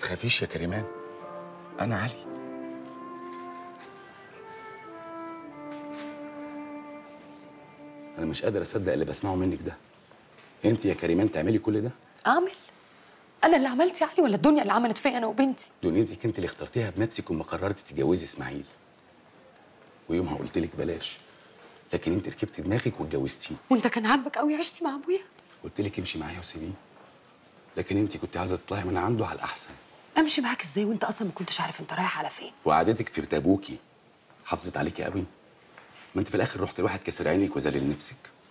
تخافيش يا كريمان انا علي انا مش قادر اصدق اللي بسمعه منك ده انت يا كريمان تعملي كل ده اعمل انا اللي عملت يعني ولا الدنيا اللي عملت فيا انا وبنتي دنيتك انت اللي اخترتيها بنفسك وما قررتي تتجوزي اسماعيل ويومها قلت لك بلاش لكن انت ركبت دماغك واتجوزتيه وانت كان عاجبك قوي عشتي مع ابويا قلت لك امشي معايا وسيبيه لكن انت كنت عايزه تطلعي من عنده على الاحسن امشي معاك ازاي وانت اصلا ما كنتش عارف انت رايح على فين وقعدتك في بيت ابوكي حافظت عليكي قوي ما انت في الاخر رحت لواحد كسر عينك وذلل نفسك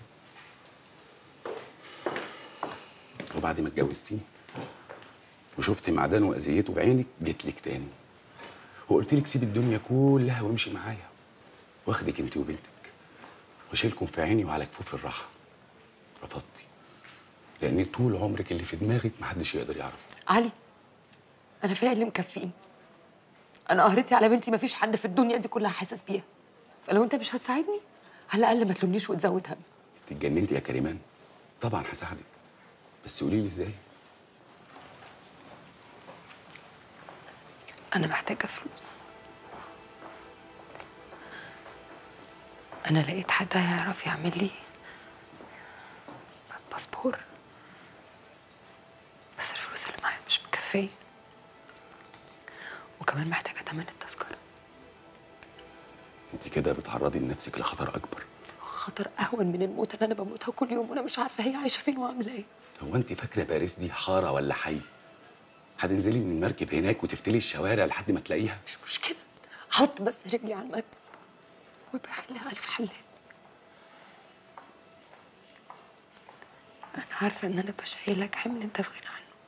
وبعد ما اتجوزتيه وشفت معدنه واذيته بعينك جيت لك تاني وقلت لك سيب الدنيا كلها وامشي معايا واخدك انت وبنتك واشيلكم في عيني وعلى كفوف الراحه رفضتي لان طول عمرك اللي في دماغك محدش يقدر يعرفه علي انا فيا اللي مكفيني انا قهرتي على بنتي ما فيش حد في الدنيا دي كلها حاسس بيها فلو انت مش هتساعدني على الاقل ما تلومنيش وتزود هم انت اتجننتي يا كريمان طبعا هساعدك بس قولي لي ازاي انا محتاجه فلوس انا لقيت حد هيعرف يعمل لي باسبور بس الفلوس اللي معايا مش مكفيه وكمان محتاجه تمن التذكره انت كده بتعرضي لنفسك لخطر اكبر خطر اهون من الموت اللي انا بموتها كل يوم وانا مش عارفه هي عايشه فين وعامله ايه هو انت فاكره باريس دي حاره ولا حي هتنزلي من المركب هناك وتفتلي الشوارع لحد ما تلاقيها مش مشكله احط بس رجلي على المركب ويبقى حلها الف حلال انا عارفه ان انا بشيلك حمل انت في غنى عنه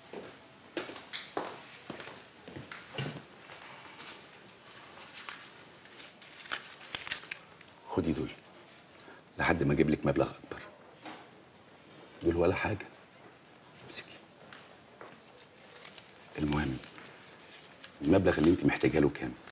خدي دول لحد ما اجيب لك مبلغ اكبر دول ولا حاجه امسكي المهم المبلغ اللي انت محتاجه له كام